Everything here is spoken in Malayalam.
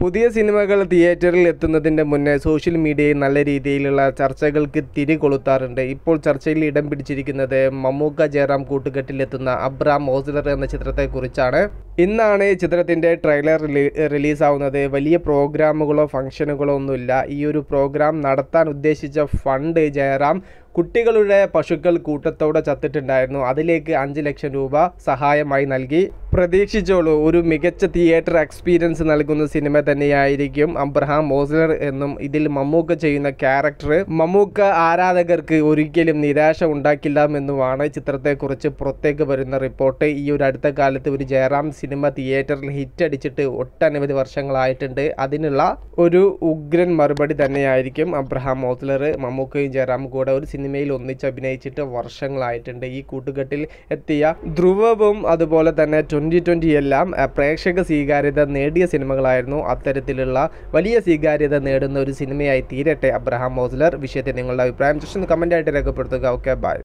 പുതിയ സിനിമകൾ തിയേറ്ററിൽ എത്തുന്നതിൻ്റെ മുന്നേ സോഷ്യൽ മീഡിയയിൽ നല്ല രീതിയിലുള്ള ചർച്ചകൾക്ക് തിരി കൊളുത്താറുണ്ട് ഇപ്പോൾ ചർച്ചയിൽ ഇടം പിടിച്ചിരിക്കുന്നത് മമ്മൂക്ക ജയറാം കൂട്ടുകെട്ടിലെത്തുന്ന അബ്രാം ഓസ്ലർ എന്ന ചിത്രത്തെക്കുറിച്ചാണ് ഇന്നാണ് ഈ ചിത്രത്തിൻ്റെ ട്രെയിലർ റിലീസാവുന്നത് വലിയ പ്രോഗ്രാമുകളോ ഫംഗ്ഷനുകളോ ഒന്നുമില്ല ഈ ഒരു പ്രോഗ്രാം നടത്താൻ ഉദ്ദേശിച്ച ഫണ്ട് ജയറാം കുട്ടികളുടെ പശുക്കൾ കൂട്ടത്തോടെ ചത്തിട്ടുണ്ടായിരുന്നു അതിലേക്ക് അഞ്ച് ലക്ഷം രൂപ സഹായമായി നൽകി പ്രതീക്ഷിച്ചോളൂ ഒരു മികച്ച തിയേറ്റർ എക്സ്പീരിയൻസ് നൽകുന്ന സിനിമ തന്നെയായിരിക്കും അബ്രഹാം മോസ്ലർ എന്നും ഇതിൽ മമ്മൂക്ക ചെയ്യുന്ന ക്യാരക്ടർ മമ്മൂക്ക ആരാധകർക്ക് ഒരിക്കലും നിരാശ ഉണ്ടാക്കില്ലെന്നുമാണ് ചിത്രത്തെക്കുറിച്ച് പുറത്തേക്ക് വരുന്ന റിപ്പോർട്ട് ഈ ഒരു അടുത്ത കാലത്ത് ഒരു ജയറാം സിനിമ തിയേറ്ററിൽ ഹിറ്റ് അടിച്ചിട്ട് ഒട്ടനവധി വർഷങ്ങളായിട്ടുണ്ട് അതിനുള്ള ഒരു ഉഗ്രൻ മറുപടി തന്നെയായിരിക്കും അബ്രഹാം മോസ്ലർ മമ്മൂക്കയും ജയറാമും കൂടെ ഒരു സിനിമയിൽ ഒന്നിച്ച് അഭിനയിച്ചിട്ട് വർഷങ്ങളായിട്ടുണ്ട് ഈ കൂട്ടുകെട്ടിൽ എത്തിയ ധ്രുവവും അതുപോലെ തന്നെ ട്വൻ്റി ട്വൻ്റി എല്ലാം അഹ്, പ്രേക്ഷക സ്വീകാര്യത നേടിയ സിനിമകളായിരുന്നു അത്തരത്തിലുള്ള വലിയ സ്വീകാര്യത നേടുന്ന ഒരു സിനിമയായി തീരട്ടെ അബ്രഹാം മോസ്ലർ വിഷയത്തിൽ നിങ്ങളുടെ അഭിപ്രായം ജസ്റ്റ് ഒന്ന് കമൻ്റായിട്ട് രേഖപ്പെടുത്തുക ഓക്കെ ബൈ